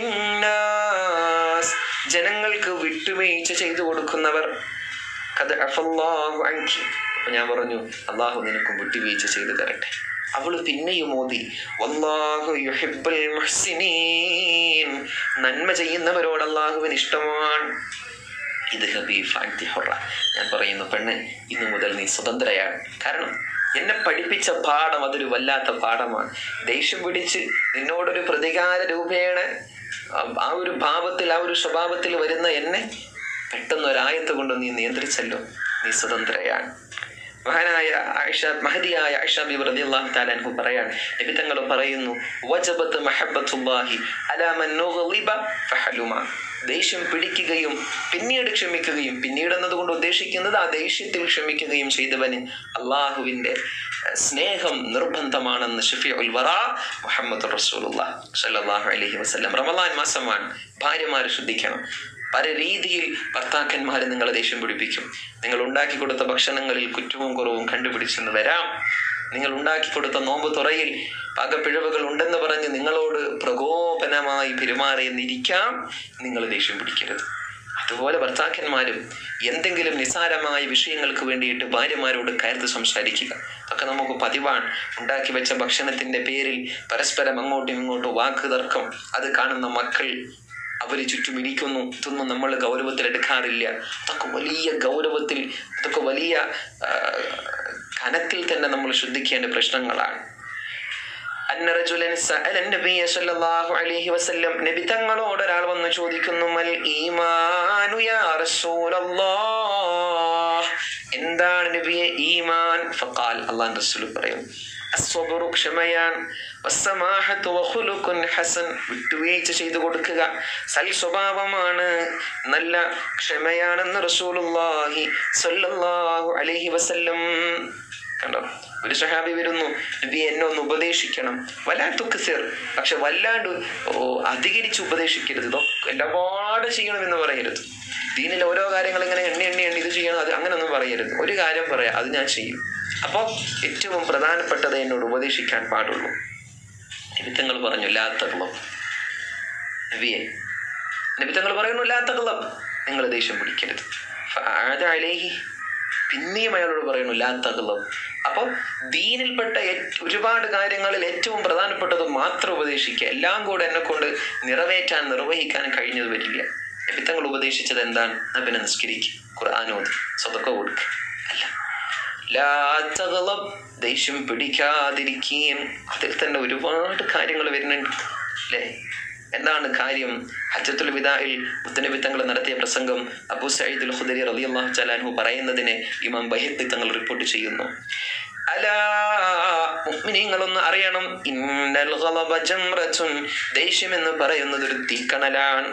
അനിന്നാസ്. ജനങ്ങൾക്ക് വിട്ടുവീഴ്ച ചെയ്തു കൊടുക്കുന്നവർ കത് അഫല്ലാഹു അൻകി. അപ്പൊ ഞാൻ പറഞ്ഞു അള്ളാഹു നിനക്കും വിട്ടുവീഴ്ച ചെയ്തു തരട്ടെ അവള് പിന്നെയും ഓതി വല്ലാഹു യുഹിബ്ബുൽ മുഹ്സിനീൻ നന്മ ചെയ്യുന്നവരോട് അള്ളാഹുവിന് ഇഷ്ടമാണ് ഇത് ഹബീഫ് ഹൊറ ഞാൻ പറയുന്നു പെണ്ണ് ഇന്നു മുതൽ നീ സ്വതന്ത്രയാണ് കാരണം എന്നെ പഠിപ്പിച്ച പാഠം അതൊരു വല്ലാത്ത പാഠമാണ് ദേഷ്യം പിടിച്ച് നിന്നോടൊരു പ്രതികാര രൂപേണ ആ- ആ ഒരു ഭാവത്തിൽ ആ ഒരു സ്വഭാവത്തിൽ വരുന്ന എന്നെ പെട്ടെന്ന് ഒരായത്ത് കൊണ്ട് നീ നിയന്ത്രിച്ചല്ലോ നീ സ്വതന്ത്രയാണ് മഹാനായ ആയിഷ മഹദിയായ ആയിഷ ബി റളിയല്ലാഹു തആല അൻഹു പറയാണ് നബി തങ്ങൾ പറയുന്നു വജബത്ത് മഹബ്ബത്തുല്ലാഹി അലാ മൻ നുഗ്ളിബ ഫഹലുമ ദേഷ്യം പിടിക്കുകയും പിന്നീട് ക്ഷമിക്കുകയും പിന്നീട് എന്നതുകൊണ്ട് ഉദ്ദേശിക്കുന്നത് ആ ദേഷ്യത്തിൽ ക്ഷമിക്കുകയും ചെയ്തവന് അള്ളാഹുവിന്റെ ഏഹ്, സ്നേഹം നിർബന്ധമാണെന്ന് ഷഫീഉൽ വറ മുഹമ്മദ് റസൂലുള്ളാഹ് സ്വല്ലല്ലാഹു അലൈഹി വസല്ലം റമളാൻ മാസമാണ് ഭാര്യമാർ ശ്രദ്ധിക്കണം പല രീതിയിൽ ഭർത്താക്കന്മാർ നിങ്ങളെ ദേഷ്യം പിടിപ്പിക്കും നിങ്ങൾ ഉണ്ടാക്കി കൊടുത്ത ഭക്ഷണങ്ങളിൽ കുറ്റവും കുറവും കണ്ടുപിടിച്ചെന്ന് വരാം നിങ്ങൾ ഉണ്ടാക്കി കൊടുത്ത നോമ്പ് തുറയിൽ പാകപ്പിഴവുകൾ ഉണ്ടെന്ന് പറഞ്ഞ് നിങ്ങളോട് പ്രകോപനമായി പെരുമാറിയെന്നിരിക്കാം നിങ്ങൾ ദേഷ്യം പിടിക്കരുത് അതുപോലെ ഭർത്താക്കന്മാരും എന്തെങ്കിലും നിസാരമായ വിഷയങ്ങൾക്ക് വേണ്ടിയിട്ട് ഭാര്യമാരോട് കയർത്ത് സംസാരിക്കുക അതൊക്കെ നമുക്ക് പതിവാണ് ഉണ്ടാക്കി വെച്ച ഭക്ഷണത്തിന്റെ പേരിൽ പരസ്പരം അങ്ങോട്ടും ഇങ്ങോട്ടും വാക്ക് തർക്കം അത് കാണുന്ന മക്കൾ അവര് ചുറ്റും ഇരിക്കുന്നു ഇതൊന്നും നമ്മൾ ഗൗരവത്തിൽ എടുക്കാറില്ല അതൊക്കെ വലിയ ഗൗരവത്തിൽ അതൊക്കെ വലിയ ആ, കനത്തിൽ തന്നെ നമ്മൾ ശ്രദ്ധിക്കേണ്ട പ്രശ്നങ്ങളാണ് അന്ന റജുലൻ സഅല നബിയ സല്ലല്ലാഹു അലൈഹി വസല്ലം നബി തങ്ങളോട് ഒരാൾ വന്ന് ചോദിക്കുന്നു മൽ ഈമാനു യാ റസൂലല്ലാഹ് എന്താണ് നബിയെ ഈമാൻ ഫഖാൽ അല്ലാഹു റസൂൽ പറയും അസ്വബറു ക്ഷമയാൻ വസ്സമാഹത്തു വഖുലുഖുൻ ഹസൻ വിട്ടുവീഴ്ച ചെയ്തു കൊടുക്കുക സൽ സ്വഭാവമാണ് നല്ല ക്ഷമയാണെന്ന് റസൂലുള്ളാഹി സ്വല്ലല്ലാഹു അലൈഹി വസല്ലം കണ്ടോ ഒരു സഹാബി വരുന്നു നബി എന്നെ ഒന്ന് ഉപദേശിക്കണം വല്ലാത്തുക്കസിർ പക്ഷെ വല്ലാണ്ട് ഓ അധികരിച്ച് ഉപദേശിക്കരുത് ഇതൊക്കെ എല്ലാപാട് ചെയ്യണമെന്ന് പറയരുത് ദീനിൽ ഓരോ കാര്യങ്ങൾ ഇങ്ങനെ എണ്ണി എണ്ണി എണ്ണി ഇത് ചെയ്യണം അത് അങ്ങനെയൊന്നും പറയരുത് ഒരു കാര്യം പറയാം അത് ഞാൻ ചെയ്യും അപ്പോൾ ഏറ്റവും പ്രധാനപ്പെട്ടത് എന്നോട് ഉപദേശിക്കാൻ പാടുള്ളൂ നിമിത്തങ്ങൾ പറഞ്ഞു ലാത്തകളം നബിയെ നിമിത്തങ്ങൾ പറയുന്നു ലാത്തകളം നിങ്ങൾ ദേഷ്യം പിടിക്കരുത് ഫഅഅദ അലൈഹി പിന്നെയും അയാളോട് പറയുന്നു ലാത്തകളം അപ്പോൾ ദീനിൽപ്പെട്ട ഏറ്റ് ഒരുപാട് കാര്യങ്ങളിൽ ഏറ്റവും പ്രധാനപ്പെട്ടത് മാത്രം ഉപദേശിക്കുക എല്ലാം കൂടെ എന്നെ കൊണ്ട് നിറവേറ്റാൻ നിർവഹിക്കാൻ കഴിഞ്ഞത് വരില്ല നിമിത്തങ്ങൾ ഉപദേശിച്ചത് എന്താണ് നബിനെ നിസ്കരിക്കുക ഖുർആാനോദ് സ്വതക്ക കൊടുക്കുക അല്ല ലാ തഗ്ളബ്, ദേഷ്യം പിടിക്കാതിരിക്കുകയും അതിൽ തന്നെ ഒരുപാട് കാര്യങ്ങൾ വരുന്നുണ്ട് അല്ലേ എന്താണ് കാര്യം ഹജ്ജത്തുൽ വിദായിൽ മുത്തനബി തങ്ങൾ നടത്തിയ പ്രസംഗം അബൂ സയ്യിദുൽ ഖുദരി റളിയല്ലാഹു തആലാഹു പറയുന്നതിനെ ഇമാം ബൈഹഖി തങ്ങൾ റിപ്പോർട്ട് ചെയ്യുന്നു അലാ മുഅ്മിനീങ്ങളൊന്ന് അറിയണം ഇന്നൽ ഗളബ ജംറത്തുൻ ദേഷ്യം എന്ന് പറയുന്നത് ഒരു തീക്കണലാണ്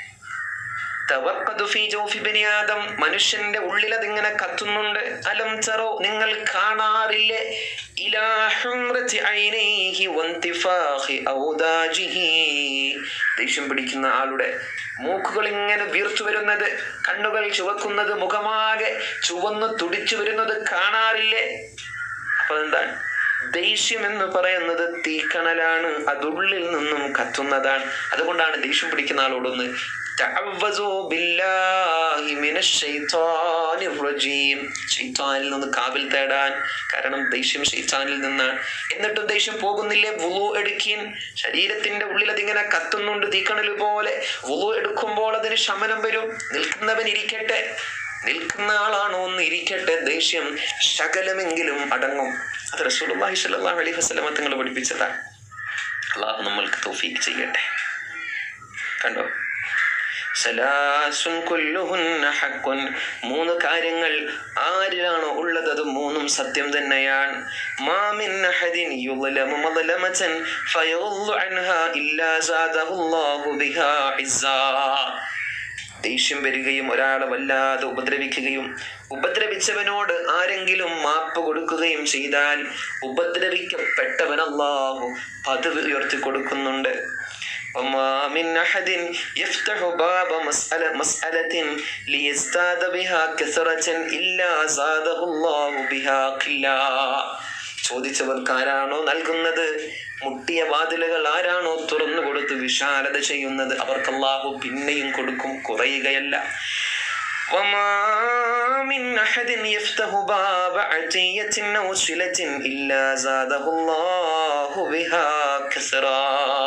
തവഖദു ഫീ ജൗഫി ബനി ആദം മനുഷ്യന്റെ ഉള്ളിൽ അതിങ്ങനെ കത്തുന്നുണ്ട് അലം തറോ നിങ്ങൾ കാണാറില്ലേ ഇലാ ഹുംറതി ഐനൈഹി വന്തിഫാഖി ഔദാജിഹി ദേഷ്യം പിടിക്കുന്ന ആളുടെ മൂക്കുകൾ ഇങ്ങനെ വീർത്തു വരുന്നത് കണ്ണുകൾ ചുവക്കുന്നത് മുഖമാകെ ചുവന്ന് തുടിച്ചു വരുന്നത് കാണാറില്ലേ അപ്പൊ എന്താണ് ദേഷ്യം എന്ന് പറയുന്നത് തീക്കണലാണ് അതുള്ളിൽ നിന്നും കത്തുന്നതാണ് അതുകൊണ്ടാണ് ദേഷ്യം പിടിക്കുന്ന ആളോടൊന്ന് തഅവ്വസൂ ബില്ലാഹി മിനശ് ശൈത്വാനിർ റജീം. ശൈത്വാനിൽ നിന്ന് കാവൽ തേടാൻ കാരണം ദേഷ്യം ശൈത്താനിൽ നിന്നാണ് എന്നിട്ടും ദേഷ്യം പോകുന്നില്ലേ വുളു എടുക്കീൻ ശരീരത്തിന്റെ ഉള്ളിൽ അതിങ്ങനെ കത്തുന്നുണ്ട് തീക്കണൽ പോലെ വുളു എടുക്കുമ്പോൾ അതിന് ശമനം വരും നിൽക്കുന്നവൻ ഇരിക്കട്ടെ നിൽക്കുന്ന ആളാണോ ഒന്ന് ഇരിക്കട്ടെ ദേഷ്യം ശകലമെങ്കിലും അടങ്ങും അത് റസൂലുള്ളാഹി സ്വല്ലല്ലാഹു അലൈഹി വസല്ലമ തങ്ങൾ പഠിപ്പിച്ചതാണ് അള്ളാഹു നമ്മൾക്ക് തൗഫീഖ് ചെയ്യട്ടെ കണ്ടോ സലാസുൻ കുല്ലുഹുന്ന ഹഖുൻ മൂന്ന് കാര്യങ്ങൾ ആരിലാണോ ഉള്ളത് അത് മൂന്നും സത്യം തന്നെയാണ് മാ മിൻ അഹദിൻ യുളലമു മദ്ലമതൻ ഫയളു അൻഹാ ഇല്ലാ സാദഹുല്ലാഹു ബിഹാ ഇസ്സാ ദേഷ്യം വരികയും ഒരാളെ വല്ലാതെ ഉപദ്രവിക്കുകയും ഉപദ്രവിച്ചവനോട് ആരെങ്കിലും മാപ്പ് കൊടുക്കുകയും ചെയ്താൽ ഉപദ്രവിക്കപ്പെട്ടവൻ അല്ലാഹു പദവി ഉയർത്തി കൊടുക്കുന്നുണ്ട് وما من أحد يفتح باب مسألة مسألة ليزداد بها كثرة إلا زاده الله بها قلا ചോദിച്ചവർക്ക് ആരാണോ നൽകുന്നത് മുട്ടിയ വാതിലുകൾ ആരാണോ തുറന്നു കൊടുത്ത് വിശാലത ചെയ്യുന്നത് അവർക്ക് അള്ളാഹു പിന്നെയും കൊടുക്കും കുറയുകയല്ല وما من أحد يفتح باب عتية أو صلة إلا زاده الله بها كثرا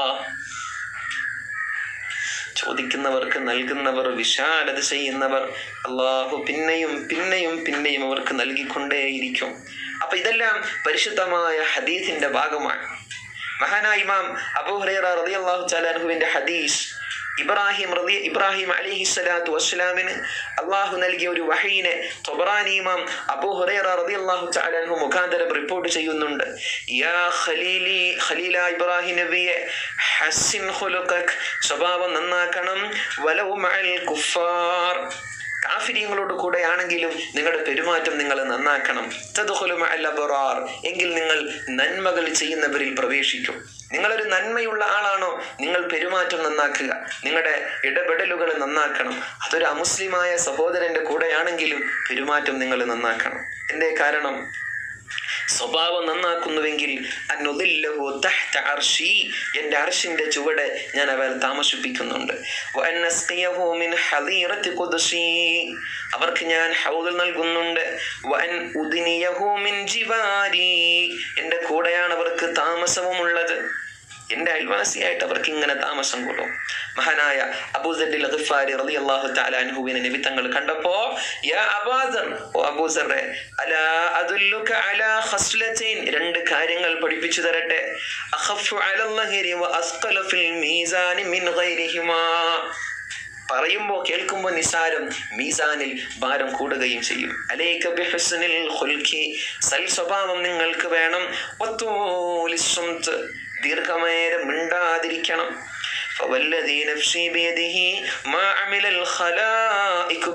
ചോദിക്കുന്നവർക്ക് നൽകുന്നവർ വിശാലത ചെയ്യുന്നവർ അള്ളാഹു പിന്നെയും പിന്നെയും പിന്നെയും അവർക്ക് നൽകിക്കൊണ്ടേയിരിക്കും അപ്പൊ ഇതെല്ലാം പരിശുദ്ധമായ ഹദീസിന്റെ ഭാഗമാണ് മഹാനായ ഇമാം അബൂ ഹുറൈറ റളിയല്ലാഹു തആല അൻഹുവിന്റെ ഹദീസ് ഇബ്രാഹിം റളി ഇബ്രാഹിം അലൈഹി സ്വലാത്തു വസ്സലാമിന് അള്ളാഹു നൽകിയ ഒരു വഹീനെ തൊബറാനി ഇമാം അബൂ ഹുറൈറ റളിയല്ലാഹു തആല അൻഹു മുഖാന്തരം റിപ്പോർട്ട് ചെയ്യുന്നുണ്ട് യാ ഖലീലി ഖലീല ഇബ്രാഹിം നബിയെ ഹസിൻ ഖുലുഖക് സ്വഭാവം നന്നാക്കണം വലൗ മഅൽ കുഫാർ കാഫിര്യങ്ങളോട് കൂടെ ആണെങ്കിലും നിങ്ങളുടെ പെരുമാറ്റം നിങ്ങൾ നന്നാക്കണം തദ്ഖുലു മഅൽ അബ്റാർ എങ്കിൽ നിങ്ങൾ നന്മകൾ ചെയ്യുന്നവരിൽ പ്രവേശിക്കും നിങ്ങളൊരു നന്മയുള്ള ആളാണോ നിങ്ങൾ പെരുമാറ്റം നന്നാക്കുക നിങ്ങളുടെ ഇടപെടലുകൾ നന്നാക്കണം അതൊരു അമുസ്ലിമായ സഹോദരന്റെ കൂടെയാണെങ്കിലും പെരുമാറ്റം നിങ്ങൾ നന്നാക്കണം എന്തേ കാരണം സ്വഭാവം നന്നാക്കുന്നുവെങ്കിൽ അന്നുദില്ലഹു തഹ്ത അർശി എൻ്റെ അർഷിന്റെ ചുവടെ ഞാൻ അവൻ താമസിപ്പിക്കുന്നുണ്ട് വഅന്നസ്ഖിയഹു മിൻ ഹദീറത്തി ഖുദ്സി അവർക്ക് ഞാൻ ഹൗദ് നൽകുന്നുണ്ട് വഅൻ ഉദ്നിയഹു മിൻ ജിവാരി എൻ്റെ കൂടെയാണ് അവർക്ക് താമസവും ഉള്ളത് എൻ്റെ അയൽവാസിയായിട്ട് അവർക്ക് ഇങ്ങനെ താമസം കൊടുക്കും മഹാനായ അബൂസറിൽ ഗിഫാരി റളിയല്ലാഹു തആല അൻഹുവിനെ നബി തങ്ങൾ കണ്ടപ്പോ യാ അബാദർ ഓ അബൂസറെ അലാ അദുല്ലുക അലാ ഖസ്ലതൈൻ രണ്ട് കാര്യങ്ങൾ പഠിപ്പിച്ചു തരട്ടെ അഖഫു അലല്ലാഹി വ അസ്ഖല ഫിൽ മീസാനി മിൻ ഗൈരിഹിമാ പറയുമ്പോൾ കേൾക്കുമ്പോൾ നിസാരം മീസാനിൽ ഭാരം കൂടുകയും ചെയ്യും അലൈക ബിഹുസ്നിൽ ഖുൽഖി സൽ സ്വഭാവം നിങ്ങൾക്ക് വേണം വത്തൂലിസ്സുംത് ദീർഘനേരം മിണ്ടാതിരിക്കണം فوالذي نفسي بيده ما عمل الخلائق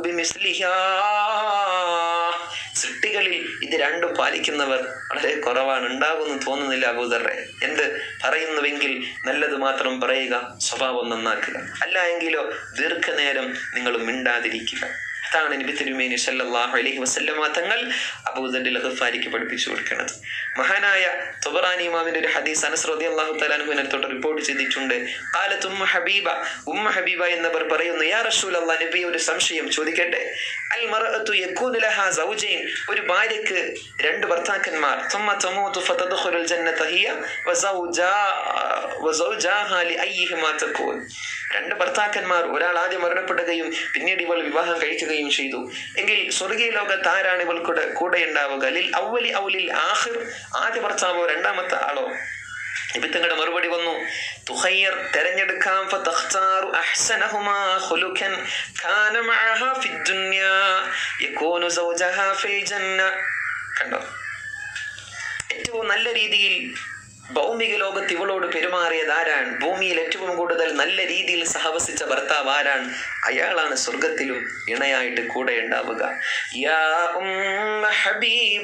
بمثلها സൃഷ്ടികളിൽ ഇത് രണ്ടും പാലിക്കുന്നവർ വളരെ കുറവാണ് ഉണ്ടാകുമെന്ന് തോന്നുന്നില്ല അബൂദറെ എന്ത് പറയുന്നുവെങ്കിൽ നല്ലത് മാത്രം പറയുക സ്വഭാവം നന്നാക്കുക അല്ല എങ്കിലോ ദീർഘനേരം നിങ്ങൾ മിണ്ടാതിരിക്കുക അതാണ് നബി തിരുമേനി സല്ലല്ലാഹു അലൈഹി വസല്ലമ തങ്ങൾ അബൂദറിൽ ഗഫാരിക്ക് പഠിപ്പിച്ചു കൊടുക്കുന്നത് മഹാനായ തുബറാനി ഇമാമിന്റെ ഒരു ഹദീസ് അനസ് റളിയല്ലാഹു തആല അൻഹുവിനെ തൊട്ട് റിപ്പോർട്ട് ചെയ്തിട്ടുണ്ട് ഖാലത്ത് ഉമ്മ ഹബീബ ഉമ്മ ഹബീബ എന്നവർ പറയുന്നു യാ റസൂലല്ലാഹ് നബി ഒരു സംശയം ചോദിക്കട്ടെ അൽ മർഅത്തു യകൂനു ലഹാ സൗജൈൻ ഒരു ഭാര്യക്ക് രണ്ട് ഭർത്താക്കന്മാർ ثم تموت فتدخل الجنة هي وزوجا وزوجها لأيهما تكون രണ്ട് ഭർത്താക്കന്മാർ ഒരാൾ ആദ്യം മരണപ്പെടുകയും പിന്നീട് ഇവൾ വിവാഹം കഴിക്കുകയും ചെയ്തു എങ്കിൽ സ്വർഗീയ ലോകത്ത് ആരാണ് ഇവൾ കൂടെ കൂടെ ഉണ്ടാവുക ലിൽ ഔവലി ഔലിൽ ആഹിർ ആദ്യ ഭർത്താവോ രണ്ടാമത്തെ ആളോ നിബിത്തങ്ങളുടെ മറുപടി വന്നു തുഹയ്യർ തെരഞ്ഞെടുക്കാം ഫതഖ്താറു അഹ്സനഹുമാ ഖുലുഖൻ കാന മഅഹാ ഫിദ്ദുനിയാ യകൂനു സൗജഹാ ഫിൽ ജന്ന കണ്ടോ ഏറ്റവും നല്ല രീതിയിൽ ഭൗമിക ലോകത്ത് ഇവളോട് പെരുമാറിയത് ആരാണ് ഭൂമിയിൽ ഏറ്റവും കൂടുതൽ നല്ല രീതിയിൽ സഹവസിച്ച ഭർത്താവ് ആരാണ് അയാളാണ് സ്വർഗത്തിലും ഇണയായിട്ട് കൂടെ ഉണ്ടാവുക യാ ഉമ്മ ഹബീബ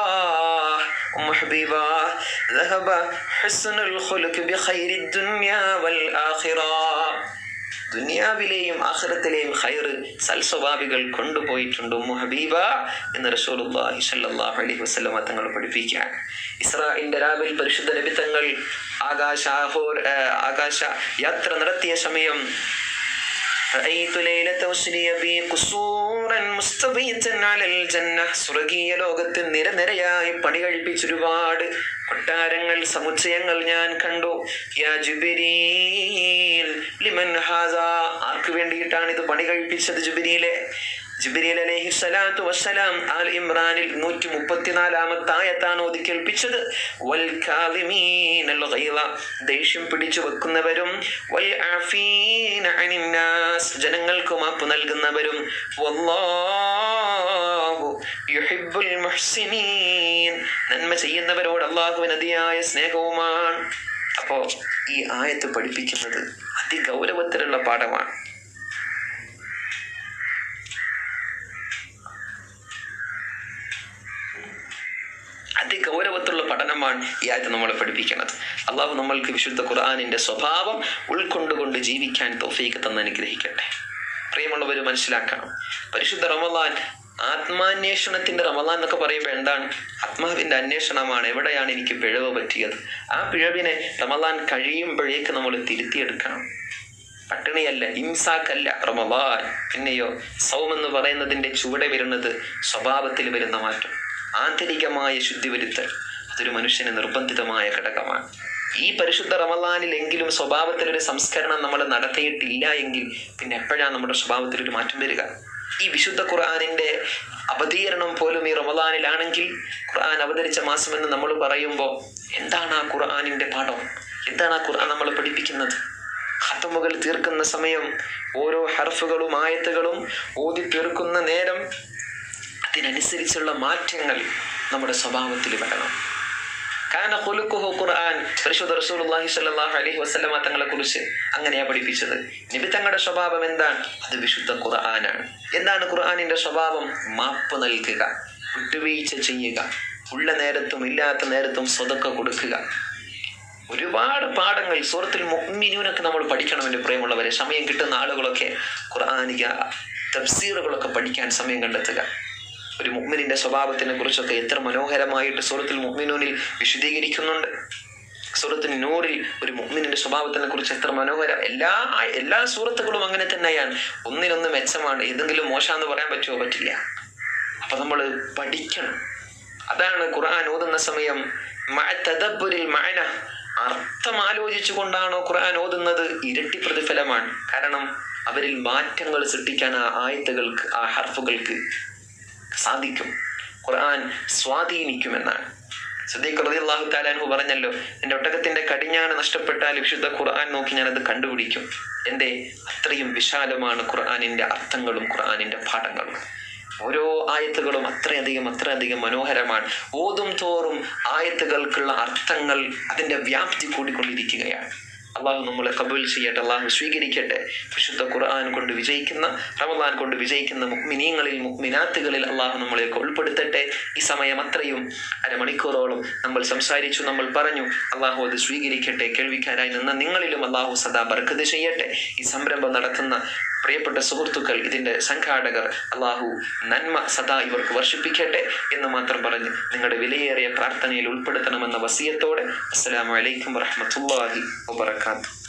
ഉമ്മ ഹബീബ ذهب حسن الخلق بخير الدنيا والآخرة ദുനിയാവിലെയും ആഖിറത്തിലെയും ഖൈർ സൽസ്വഭാവികൾ കൊണ്ടുപോയിട്ടുണ്ട് ഉമ്മു ഹബീബ എന്ന് റസൂലുള്ളാഹി സ്വല്ലല്ലാഹു അലൈഹി വസല്ലമ തങ്ങൾ പഠിപ്പിക്കാൻ ഇസ്രായിന്റെ രാവിൽ പരിശുദ്ധ നബി തങ്ങൾ ആകാശ ആഹോർ ആകാശ യാത്ര നടത്തിയ സമയം رأيت ليلة أسري بي قصورا مستبيتا على الجنة സ്വർഗീയ ലോകത്ത് നിരനിരയായി പണി കഴിപ്പിച്ചൊരുപാട് കൊട്ടാരങ്ങൾ സമുച്ചയങ്ങൾ ഞാൻ കണ്ടു യാ ജുബിരീൽ ലിമൻ ഹാദ ആർക്ക് വേണ്ടിയിട്ടാണ് ഇത് പണി കഴിപ്പിച്ചത് ജുബിരിയിലെ ജിബ്രീൽ അലൈഹി സ്വലാത്തു വസ്സലാം ആൽ ഇമ്രാനിൽ നൂറ്റി മുപ്പത്തിനാലാമത്തെ ആയത്താണ് ഓതി കേൾപ്പിച്ചത് വൽ കാളിമീനൽ ഗൈള ദേഷ്യം പിടിച്ചു വെക്കുന്നവരും വൽ ആഫീന അനിന്നാസ് ജനങ്ങൾക്ക് മാപ്പ് നൽകുന്നവരും വല്ലാഹു യുഹിബ്ബുൽ മുഹ്സിനീൻ നന്മ ചെയ്യുന്നവരോട് അള്ളാഹുവിന് അതിയായ സ്നേഹവുമാണ് അപ്പോ ഈ ആയത്ത് പഠിപ്പിക്കുന്നത് അതിഗൗരവത്തിലുള്ള പാഠമാണ് അതിഗൗരവത്തിലുള്ള പഠനമാണ് ഈ ആയത്ത് നമ്മളെ പഠിപ്പിക്കുന്നത് അള്ളാഹു നമ്മൾക്ക് വിശുദ്ധ ഖുർആാനിന്റെ സ്വഭാവം ഉൾക്കൊണ്ടുകൊണ്ട് ജീവിക്കാൻ തോഫീക്ക് തന്ന് അനുഗ്രഹിക്കട്ടെ പ്രിയമുള്ളവർ മനസ്സിലാക്കണം പരിശുദ്ധ റമലാൻ ആത്മാന്വേഷണത്തിന്റെ റമലാൻ എന്നൊക്കെ പറയുമ്പോൾ എന്താണ് ആത്മാവിന്റെ അന്വേഷണമാണ് എവിടെയാണ് എനിക്ക് പിഴവ് പറ്റിയത് ആ പിഴവിനെ റമലാൻ കഴിയുമ്പോഴേക്ക് നമ്മൾ തിരുത്തിയെടുക്കണം പട്ടിണിയല്ല ഇംസാക്കല്ല റമലാൻ പിന്നെയോ സൗമെന്ന് പറയുന്നതിന്റെ ചുവടെ വരുന്നത് സ്വഭാവത്തിൽ വരുന്ന മാറ്റം ആന്തരികമായ ശുദ്ധി വരുത്തൽ അതൊരു മനുഷ്യന് നിർബന്ധിതമായ ഘടകമാണ് ഈ പരിശുദ്ധ റമലാനിലെങ്കിലും സ്വഭാവത്തിൽ ഒരു സംസ്കരണം നമ്മൾ നടത്തിയിട്ടില്ല എങ്കിൽ പിന്നെ എപ്പോഴാണ് നമ്മുടെ സ്വഭാവത്തിൽ ഒരു മാറ്റം വരിക ഈ വിശുദ്ധ ഖുർആാനിന്റെ അവതീരണം പോലും ഈ റമലാനിലാണെങ്കിൽ ഖുർആൻ അവതരിച്ച മാസമെന്ന് നമ്മൾ പറയുമ്പോൾ എന്താണ് ആ ഖുർആാനിന്റെ പാഠം എന്താണ് ആ ഖുർആൻ നമ്മൾ പഠിപ്പിക്കുന്നത് ഖത്തമുകൾ തീർക്കുന്ന സമയം ഓരോ ഹർഫുകളും ആയത്തുകളും ഓതി തീർക്കുന്ന നേരം അതിനനുസരിച്ചുള്ള മാറ്റങ്ങൾ നമ്മുടെ സ്വഭാവത്തിൽ വരണം കാന ഖുലുഖുഹു ഖുർആൻ പരിശുദ്ധ റസൂലുള്ളാഹി സ്വല്ലല്ലാഹു അലൈഹി വസല്ലമ തങ്ങളെ കുറിച്ച് അങ്ങനെയാ പഠിപ്പിച്ചത് നബി തങ്ങളുടെ സ്വഭാവം എന്താണ് അത് വിശുദ്ധ ഖുർആനാണ് എന്താണ് ഖുർആനിന്റെ സ്വഭാവം മാപ്പ് നൽകുക വിട്ടുവീഴ്ച ചെയ്യുക ഉള്ള നേരത്തും ഇല്ലാത്ത നേരത്തും സ്വതക്ക കൊടുക്കുക ഒരുപാട് പാഠങ്ങൾ സൂറത്തിൽ മുഅ്മിനൂനൊക്കെ നമ്മൾ പഠിക്കണം എൻ്റെ പ്രിയമുള്ളവരെ സമയം കിട്ടുന്ന ആളുകളൊക്കെ ഖുർആാനിക തഫ്സീറുകളൊക്കെ പഠിക്കാൻ സമയം കണ്ടെത്തുക ഒരു മുഅ്മിനിന്റെ സ്വഭാവത്തിനെ കുറിച്ചൊക്കെ എത്ര മനോഹരമായിട്ട് സൂറത്തിൽ മുഅ്മിനൂനിൽ വിശദീകരിക്കുന്നുണ്ട് സൂറത്തിൽ നൂറിൽ ഒരു മുഅ്മിനിന്റെ സ്വഭാവത്തിനെ കുറിച്ച് എത്ര മനോഹരം എല്ലാ എല്ലാ സൂറത്തുകളും അങ്ങനെ തന്നെയാണ് ഒന്നിനൊന്ന് മെച്ചമാണ് ഏതെങ്കിലും മോശമെന്ന് പറയാൻ പറ്റുമോ പറ്റില്ല അപ്പൊ നമ്മൾ പഠിക്കണം അതാണ് ഖുർആൻ ഓതുന്ന സമയം മഅ തദബ്ബുരിൽ മഅന അർത്ഥം ആലോചിച്ചു കൊണ്ടാണോ ഖുർആൻ ഓതുന്നത് ഇരട്ടി പ്രതിഫലമാണ് കാരണം അവരിൽ മാറ്റങ്ങൾ സൃഷ്ടിക്കാൻ ആ ആയത്തുകൾക്ക് ആ ഹർഫുകൾക്ക് സാധിക്കും ഖുർആൻ സ്വാധീനിക്കുമെന്നാണ് സദീഖ് റളിയല്ലാഹു തആല അൻഹു പറഞ്ഞല്ലോ എൻ്റെ ഒട്ടകത്തിന്റെ കടിഞ്ഞാണ് നഷ്ടപ്പെട്ടാൽ വിശുദ്ധ ഖുർആൻ നോക്കി ഞാനത് കണ്ടുപിടിക്കും എന്തേ അത്രയും വിശാലമാണ് ഖുർആനിന്റെ അർത്ഥങ്ങളും ഖുർആനിന്റെ പാഠങ്ങളും ഓരോ ആയത്തുകളും അത്രയധികം അത്രയധികം മനോഹരമാണ് ഓതും തോറും ആയത്തുകൾക്കുള്ള അർത്ഥങ്ങൾ അതിന്റെ വ്യാപ്തി കൂടിക്കൊണ്ടിരിക്കുകയാണ് അള്ളാഹു നമ്മളെ കബൂൽ ചെയ്യട്ടെ അള്ളാഹു സ്വീകരിക്കട്ടെ വിശുദ്ധ ഖുർആൻ കൊണ്ട് വിജയിക്കുന്ന റമദാൻ കൊണ്ട് വിജയിക്കുന്ന മുക്മിനീങ്ങളിൽ മുക്മിനാത്തുകളിൽ അള്ളാഹു നമ്മളെയൊക്കെ ഉൾപ്പെടുത്തട്ടെ ഈ സമയം അത്രയും അരമണിക്കൂറോളം നമ്മൾ സംസാരിച്ചു നമ്മൾ പറഞ്ഞു അള്ളാഹു അത് സ്വീകരിക്കട്ടെ കേൾവിക്കാരായി നിന്ന നിങ്ങളിലും അള്ളാഹു സദാ ബർക്കത് ചെയ്യട്ടെ ഈ സംരംഭം നടത്തുന്ന പ്രിയപ്പെട്ട സുഹൃത്തുക്കൾ ഇതിന്റെ സംഘാടകർ അള്ളാഹു നന്മ സദാ ഇവർക്ക് വർഷിപ്പിക്കട്ടെ എന്ന് മാത്രം പറഞ്ഞ് നിങ്ങളുടെ വിലയേറിയ പ്രാർത്ഥനയിൽ ഉൾപ്പെടുത്തണമെന്ന വസിയത്തോടെ അസ്സലാമു അലൈക്കും വറഹ്മത്തുള്ളാഹി വബറകാതുഹു